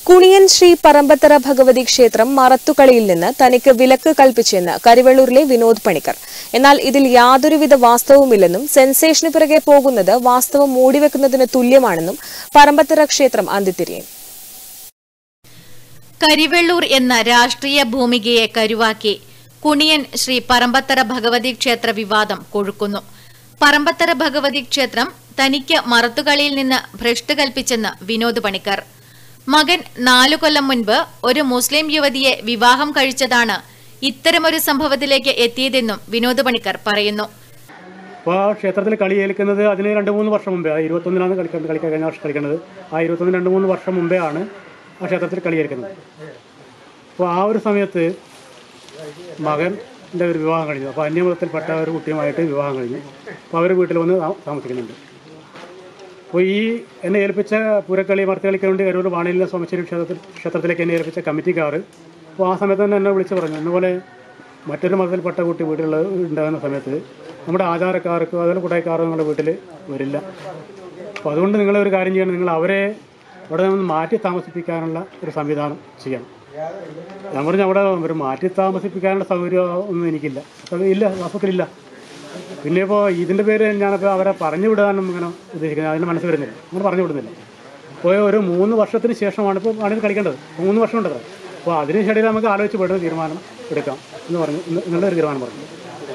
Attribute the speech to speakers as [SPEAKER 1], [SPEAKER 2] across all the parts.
[SPEAKER 1] കുണിയൻ ശ്രീ പറമ്പത്തറ ഭഗവതി ക്ഷേത്രം മറത്തുകളിയിൽ നിന്ന് തനിക്ക് വിലക്ക് കൽപ്പിച്ചെന്ന് കരിവെള്ളൂരിലെ വിനോദ് പണിക്കർ എന്നാൽ ഇതിൽ യാതൊരുവിധ വാസ്തവവുമില്ലെന്നും സെൻസേഷന് പിറകെ പോകുന്നത് വാസ്തവം മൂടിവെക്കുന്നതിന് തുല്യമാണെന്നും പറമ്പത്തറ ക്ഷേത്രം അന്തിത്തിരിയും
[SPEAKER 2] കരിവെള്ളൂർ എന്ന രാഷ്ട്രീയ ഭൂമികയെ കരുവാക്കി കുണിയൻ ശ്രീ പറമ്പത്തറ ഭഗവതി ക്ഷേത്ര വിവാദം കൊഴുക്കുന്നു പറമ്പത്തറ ഭഗവതി ക്ഷേത്രം തനിക്ക് മറത്തുകളിയിൽ നിന്ന് ഭ്രഷ്ട് കൽപ്പിച്ചെന്ന് വിനോദ് പണിക്കർ മകൻ നാലു കൊല്ലം മുൻപ് ഒരു മുസ്ലിം യുവതിയെ വിവാഹം കഴിച്ചതാണ് ഇത്തരമൊരു സംഭവത്തിലേക്ക് എത്തിയതെന്നും വിനോദ് പണിക്കർ പറയുന്നു
[SPEAKER 3] അപ്പോൾ ആ ക്ഷേത്രത്തിൽ കളി ഏൽക്കുന്നത് അതിന് രണ്ട് മൂന്ന് വർഷം മുമ്പേ ആ ഇരുപത്തൊന്നിനാണ് കളിക്കുന്നത് കളിക്കാൻ കഴിഞ്ഞ വർഷം കളിക്കുന്നത് ആ ഇരുപത്തൊന്ന് രണ്ട് മൂന്ന് വർഷം മുമ്പേ ആണ് ആ ക്ഷേത്രത്തിൽ കളി ഏൽക്കുന്നത് അപ്പോൾ ആ ഒരു സമയത്ത് മകൻ്റെ ഒരു വിവാഹം കഴിഞ്ഞു അപ്പോൾ അന്യമതത്തിൽപ്പെട്ട ഒരു കുട്ടിയുമായിട്ട് വിവാഹം കഴിഞ്ഞു അപ്പോൾ അവർ വീട്ടിൽ വന്ന് താ- താമസിക്കുന്നുണ്ട് അപ്പോൾ ഈ എന്നെ ഏൽപ്പിച്ച പൂരക്കളി മർത്തകളിക്ക് വേണ്ടി കരൂർ വാണിയിലെ സോമശ്ശേരി ക്ഷേത്രത്തിൽ ക്ഷേത്രത്തിലേക്ക് എന്നെ ഏൽപ്പിച്ച കമ്മിറ്റിക്കാർ അപ്പോൾ ആ സമയത്ത് തന്നെ എന്നെ വിളിച്ച് പറഞ്ഞു ഇന്നുപോലെ മറ്റൊരു മതത്തിൽപ്പെട്ട കുട്ടി വീട്ടിൽ ഉണ്ടാകുന്ന സമയത്ത് നമ്മുടെ ആചാരക്കാർക്കോ അതുപോലെ കുടയക്കാരോ നിങ്ങളുടെ വീട്ടിൽ വരില്ല അപ്പോൾ അതുകൊണ്ട് നിങ്ങൾ ഒരു കാര്യം ചെയ്യണം നിങ്ങൾ അവരെ അവിടെ നിന്ന് മാറ്റി താമസിപ്പിക്കാനുള്ള ഒരു സംവിധാനം ചെയ്യണം ഞാൻ പറഞ്ഞു അവിടെ ഒരു മാറ്റി താമസിപ്പിക്കാനുള്ള സൗകര്യം ഒന്നും എനിക്കില്ല അത് ഇല്ല വാസ്തവത്തിലില്ല പിന്നെ ഇപ്പോൾ ഇതിൻ്റെ പേര് ഞാനപ്പോൾ അവരെ പറഞ്ഞു വിടാനും ഇങ്ങനെ ഉദ്ദേശിക്കുന്നത് അതിൻ്റെ മനസ്സ് വരുന്നില്ല അങ്ങനെ പറഞ്ഞു വിടുന്നില്ല പോയ ഒരു മൂന്ന് വർഷത്തിന് ശേഷമാണ് ഇപ്പോൾ ആണെങ്കിൽ കളിക്കേണ്ടത് മൂന്ന് വർഷം ഉണ്ടത് അപ്പോൾ അതിനുശേഷം നമുക്ക് ആലോചിച്ച് പെടുന്ന തീരുമാനം എടുക്കാം എന്ന് പറഞ്ഞു ഇന്ന് നിങ്ങളുടെ ഒരു തീരുമാനം പറഞ്ഞു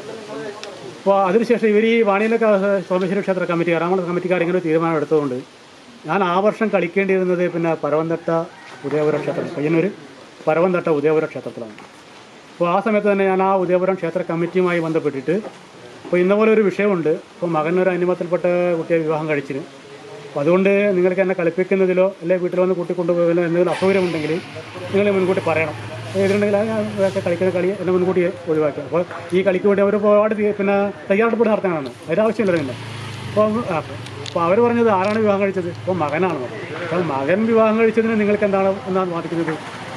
[SPEAKER 3] അപ്പോൾ അതിനുശേഷം ഇവർ ഈ വാണിയിലെ സോമേശ്വര ക്ഷേത്ര കമ്മിറ്റി എറണാകുളം കമ്മിറ്റിക്കാർ ഇങ്ങനെ ഒരു തീരുമാനം എടുത്തതുകൊണ്ട് ഞാൻ ആ വർഷം കളിക്കേണ്ടിയിരുന്നത് പിന്നെ പരവന്തട്ട ഉദയപുര ക്ഷേത്രം പയ്യന്നൂർ പരവന്തട്ട ഉദയപുര ക്ഷേത്രത്തിലാണ് അപ്പോൾ ആ സമയത്ത് തന്നെ ഞാൻ ആ ഉദയപുരം ക്ഷേത്ര കമ്മിറ്റിയുമായി ബന്ധപ്പെട്ടിട്ട് അപ്പോൾ ഇന്ന പോലെ ഒരു വിഷയമുണ്ട് അപ്പോൾ മകനൊരു അനിമത്തിൽപ്പെട്ട കുട്ടിയെ വിവാഹം കഴിച്ചിന് അപ്പോൾ അതുകൊണ്ട് നിങ്ങൾക്ക് എന്നെ കളിപ്പിക്കുന്നതിലോ അല്ലെങ്കിൽ വീട്ടിൽ വന്ന് കൂട്ടിക്കൊണ്ടുപോകുന്നതിലോ എന്തെങ്കിലും അസൗകര്യമുണ്ടെങ്കിൽ നിങ്ങൾ മുൻകൂട്ടി പറയണം ഇതിലുണ്ടെങ്കിൽ ഇതൊക്കെ കളിക്കുന്ന കളി എന്നെ മുൻകൂട്ടി ഒഴിവാക്കുക അപ്പോൾ ഈ കളിക്ക് വേണ്ടി അവർ ഒരുപാട് തീ- പിന്നെ തയ്യാറെടുപ്പ് നടത്താനാണ് അതിൻ്റെ ആവശ്യമില്ല അപ്പോൾ അപ്പോൾ അവർ പറഞ്ഞത് ആരാണ് വിവാഹം കഴിച്ചത് അപ്പോൾ മകനാണ് പറഞ്ഞത്. അപ്പോൾ മകൻ വിവാഹം കഴിച്ചതിന് നിങ്ങൾക്ക് എന്താണ് എന്നാണ് ബാധിക്കുന്നത്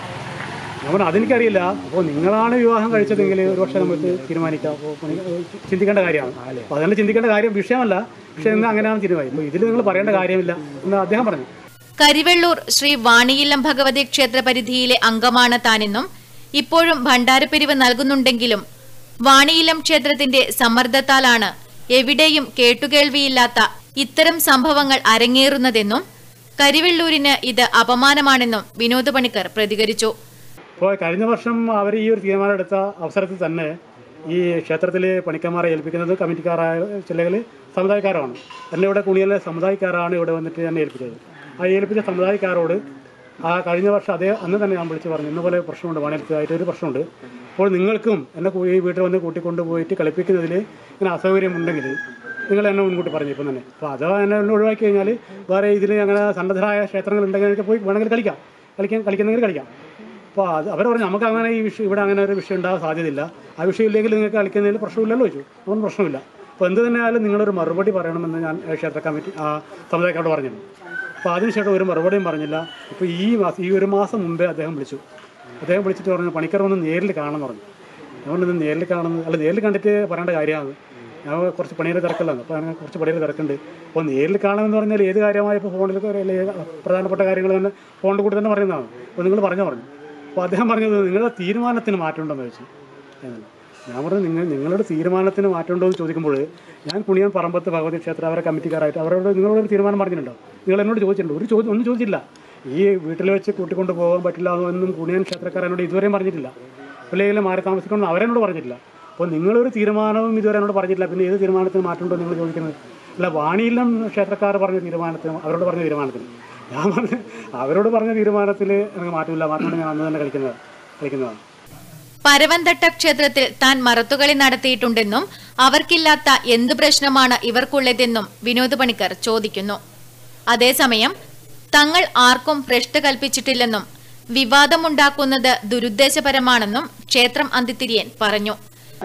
[SPEAKER 3] നമ്മൾ അതെനിക്കറിയില്ല അപ്പോൾ നിങ്ങളാണ് വിവാഹം കഴിച്ചതെങ്കിൽ ഒരു പക്ഷേ നമുക്ക് തീരുമാനിക്കാം അപ്പോൾ നിങ്ങൾ ചിന്തിക്കേണ്ട കാര്യമാണ് അപ്പോൾ അതുകൊണ്ട് ചിന്തിക്കേണ്ട കാര്യം വിഷയമല്ല പക്ഷേ ഇന്ന് അങ്ങനെയാണ് തീരുമാനം ഇപ്പോൾ ഇതിൽ നിങ്ങൾ പറയേണ്ട കാര്യമില്ല എന്ന് അദ്ദേഹം പറഞ്ഞു
[SPEAKER 2] കരിവെള്ളൂർ ശ്രീ വാണിയില്ലം ഭഗവതി ക്ഷേത്ര പരിധിയിലെ അംഗമാണ് താനെന്നും ഇപ്പോഴും ഭണ്ഡാരപ്പിരിവ് നൽകുന്നുണ്ടെങ്കിലും വാണിയില്ലം ക്ഷേത്രത്തിന്റെ സമ്മർദ്ദത്താലാണ് എവിടെയും കേട്ടുകേൾവിയില്ലാത്ത ഇത്തരം സംഭവങ്ങൾ അരങ്ങേറുന്നതെന്നും കരിവെള്ളൂരിന് ഇത് അപമാനമാണെന്നും വിനോദ് പണിക്കർ പ്രതികരിച്ചു
[SPEAKER 3] അപ്പോൾ കഴിഞ്ഞ വർഷം അവർ ഈ ഒരു തീരുമാനം എടുത്ത അവസരത്തിൽ തന്നെ ഈ ക്ഷേത്രത്തിൽ പണിക്കന്മാരെ ഏൽപ്പിക്കുന്നത് കമ്മിറ്റിക്കാരായ ചിലകൾ സമുദായക്കാരാണ് എന്നെ ഇവിടെ കുണിയലെ സമുദായക്കാരാണ് ഇവിടെ വന്നിട്ട് എന്നെ ഏൽപ്പിച്ചത് ആ ഏൽപ്പിച്ച സമുദായക്കാരോട് ആ കഴിഞ്ഞ വർഷം അതേ അന്ന് തന്നെ ഞാൻ വിളിച്ച് പറഞ്ഞു ഇന്നപോലെ പ്രശ്നമുണ്ട് വാണിയലത്തായിട്ട് ഒരു പ്രശ്നമുണ്ട് അപ്പോൾ നിങ്ങൾക്കും എന്നെ കൂ- ഈ വീട്ടിൽ വന്ന് കൂട്ടിക്കൊണ്ട് പോയിട്ട് കളിപ്പിക്കുന്നതിൽ ഇങ്ങനെ അസൗകര്യമുണ്ടെങ്കിൽ നിങ്ങൾ എന്നെ മുൻകൂട്ടി പറഞ്ഞു ഇപ്പം തന്നെ അപ്പോൾ അഥവാ എന്നെ ഒന്ന് ഒഴിവാക്കി കഴിഞ്ഞാൽ വേറെ ഇതിൽ അങ്ങനെ സന്നദ്ധരായ ക്ഷേത്രങ്ങൾ ഉണ്ടെങ്കിൽ എനിക്ക് പോയി വേണമെങ്കിൽ കളിക്കാം കളിക്കാൻ കളിക്കുന്നെങ്കിൽ കളിക്കാം അപ്പോൾ അത് അവർ പറഞ്ഞു നമുക്ക് അങ്ങനെ ഈ വിഷയം ഇവിടെ അങ്ങനെ ഒരു വിഷയം ഉണ്ടാകാൻ സാധ്യതയില്ല ആ വിഷയം ഇല്ലെങ്കിൽ നിങ്ങൾക്ക് കളിക്കുന്നതിൽ പ്രശ്നമില്ലല്ലോ ചോദിച്ചു അതൊന്നും പ്രശ്നമില്ല അപ്പോൾ എന്ത് തന്നെയായാലും നിങ്ങളൊരു മറുപടി പറയണമെന്ന് ഞാൻ ഏഹ്, ക്ഷേത്ര കമ്മിറ്റി ആ സമുദായക്കാരോട് പറഞ്ഞിരുന്നു അപ്പോൾ അതിനുശേഷം ഒരു മറുപടിയും പറഞ്ഞില്ല ഇപ്പോൾ ഈ മാസം ഈ ഒരു മാസം മുമ്പേ അദ്ദേഹം വിളിച്ചു അദ്ദേഹം വിളിച്ചിട്ട് പറഞ്ഞു പണിക്കർ ഒന്ന് നേരിൽ കാണണമെന്ന് പറഞ്ഞു അതുകൊണ്ട് നേരിൽ കാണുന്നത് അല്ല നേരിൽ കണ്ടിട്ട് പറയേണ്ട കാര്യമാണ് ഞാൻ കുറച്ച് പണിയുടെ തിരക്കല്ലാണ് അപ്പോൾ അങ്ങനെ കുറച്ച് പണിയുടെ തിരക്കുണ്ട് അപ്പോൾ നേരിൽ കാണാമെന്ന് പറഞ്ഞാൽ ഏത് കാര്യമായ ഇപ്പോൾ ഫോണിൽ അല്ലെങ്കിൽ പ്രധാനപ്പെട്ട കാര്യങ്ങൾ തന്നെ ഫോണിൽ കൂടി തന്നെ പറയുന്നതാണ് അപ്പോൾ നിങ്ങൾ പറഞ്ഞു പറഞ്ഞു അപ്പോൾ അദ്ദേഹം പറഞ്ഞത് നിങ്ങളുടെ തീരുമാനത്തിന് മാറ്റമുണ്ടെന്ന് ചോദിച്ചു എന്നല്ല. ഞാൻ പറഞ്ഞു നിങ്ങൾ നിങ്ങളുടെ തീരുമാനത്തിന് മാറ്റമുണ്ടോ എന്ന് ചോദിക്കുമ്പോൾ ഞാൻ കുണിയൻ പറമ്പത്ത് ഭഗവതി ക്ഷേത്ര അവരെ കമ്മിറ്റിക്കാരായിട്ട് അവരോട് നിങ്ങളോട് ഒരു തീരുമാനം പറഞ്ഞിട്ടുണ്ടോ നിങ്ങൾ എന്നോട് ചോദിച്ചിട്ടുണ്ട് ഒരു ചോദ്യം ഒന്നും ചോദിച്ചില്ല ഈ വീട്ടിൽ വെച്ച് കൂട്ടിക്കൊണ്ട് പോകാൻ പറ്റില്ല എന്നൊന്നും കുണിയൻ ക്ഷേത്രക്കാരനോട് ഇതുവരെയും പറഞ്ഞിട്ടില്ല അല്ലെങ്കിൽ മാറി താമസിക്കണം അവരെന്നോട് പറഞ്ഞിട്ടില്ല അപ്പോൾ നിങ്ങളൊരു തീരുമാനവും ഇതുവരെ എന്നോട് പറഞ്ഞിട്ടില്ല പിന്നെ ഏത് തീരുമാനത്തിന് മാറ്റമുണ്ടോ നിങ്ങൾ ചോദിക്കുന്നത് അല്ല വാണിയില്ലം ക്ഷേത്രക്കാർ പറഞ്ഞ തീരുമാനത്തിന് അവരോട് പറഞ്ഞ തീരുമാനത്തിന് ഞാൻ പറഞ്ഞ അവരോട് പറഞ്ഞ തീരുമാനത്തിൽ എനിക്ക് മാറ്റമില്ല മാറ്റമുണ്ട് ഞാൻ അന്ന് തന്നെ കളിക്കുന്നത് കളിക്കുന്നതാണ്
[SPEAKER 2] പരവന്തട്ട ക്ഷേത്രത്തിൽ താൻ മറത്തുകളി നടത്തിയിട്ടുണ്ടെന്നും അവർക്കില്ലാത്ത എന്തു പ്രശ്നമാണ് ഇവർക്കുള്ളതെന്നും വിനോദ് പണിക്കർ ചോദിക്കുന്നു അതേസമയം തങ്ങൾ ആർക്കും ഭ്രഷ്ട് കൽപ്പിച്ചിട്ടില്ലെന്നും വിവാദമുണ്ടാക്കുന്നത് ദുരുദ്ദേശപരമാണെന്നും ക്ഷേത്രം അന്തിത്തിരിയൻ പറഞ്ഞു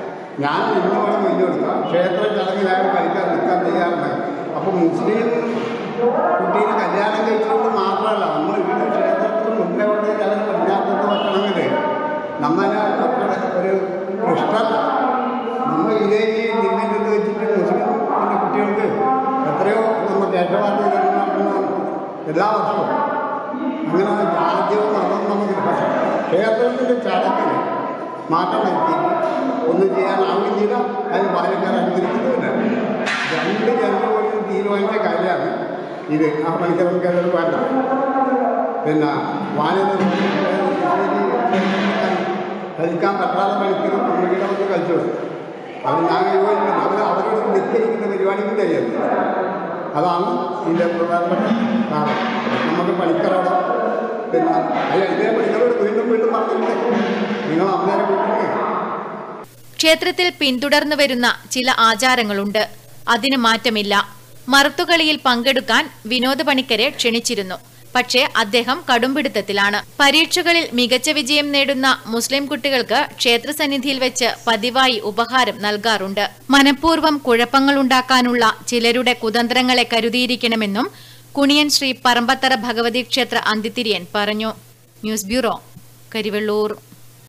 [SPEAKER 4] ഞാൻ ഇന്നോടെ വെല്ലുവിളിക്കാം ക്ഷേത്ര ചടങ്ങിലായ കളിക്കാൻ നിൽക്കാൻ തയ്യാറുണ്ട് അപ്പോൾ മുസ്ലിം കുട്ടീനെ കല്യാണം കഴിച്ചുകൊണ്ട് മാത്രമല്ല നമ്മൾ ഇവിടെ ക്ഷേത്രത്തിൽ മുന്നേ കൊണ്ട് ചില പഞ്ചാബത്ത് വെക്കണമെങ്കിൽ നമ്മളെ ഒരു ഇഷ്ടമല്ല നമ്മൾ ഇതേ നിന്നിട്ട് വെച്ചിട്ട് മുസ്ലിം പിന്നെ കുട്ടികൾക്ക് എത്രയോ നമ്മൾ ദേശവാദി നടത്തുന്ന എല്ലാ വർഷവും അങ്ങനെ ജാതിയോ മതം നമുക്കില്ല പക്ഷേ ക്ഷേത്രത്തിൻ്റെ ചടങ്ങിൽ മാറ്റം വരുത്തിയിട്ട് ഒന്നും ചെയ്യാനാവുകയില്ല അതിന് പാലക്കാർ അനുവദിക്കുന്നുമില്ല രണ്ട് ജനങ്ങളും തീരുമാനിച്ച കാര്യമാണ് ഇത് ആ പണിക്കർക്ക് അത് വേണ്ട പിന്നെ വാനിത കളിക്കാൻ പറ്റാത്ത പണിക്ക് പുള്ളിയുടെ വന്ന് കളിച്ചു അവർ ഞാൻ യോജിക്കുന്നു അവർ അവരോട് നിൽക്കിരിക്കുന്ന പരിപാടി കൂടെ ചെയ്യുന്നത് അതാണ് ഇതിൻ്റെ പ്രധാനപ്പെട്ട കാരണം നമുക്ക് പണിക്കറവിടെ പിന്നെ അല്ല ഇതേ പണിക്കരോട് വീണ്ടും വീണ്ടും പറഞ്ഞിട്ടുണ്ട് നിങ്ങൾ അന്നേരം വീട്ടിൽ
[SPEAKER 2] ക്ഷേത്രത്തിൽ പിന്തുടർന്നു വരുന്ന ചില ആചാരങ്ങളുണ്ട് അതിന് മാറ്റമില്ല മറുത്തുകളിയിൽ പങ്കെടുക്കാൻ വിനോദ പണിക്കരെ ക്ഷണിച്ചിരുന്നു പക്ഷേ അദ്ദേഹം കടുംപിടുത്തത്തിലാണ് പരീക്ഷകളിൽ മികച്ച വിജയം നേടുന്ന മുസ്ലിം കുട്ടികൾക്ക് ക്ഷേത്രസന്നിധിയിൽ വെച്ച് പതിവായി ഉപഹാരം നൽകാറുണ്ട് മനഃപൂർവ്വം കുഴപ്പങ്ങളുണ്ടാക്കാനുള്ള ചിലരുടെ കുതന്ത്രങ്ങളെ കരുതിയിരിക്കണമെന്നും കുണിയൻ ശ്രീ പറമ്പത്തറ ഭഗവതി ക്ഷേത്ര അന്തിത്തിരിയൻ പറഞ്ഞു ന്യൂസ് ബ്യൂറോ കരിവെള്ളൂർ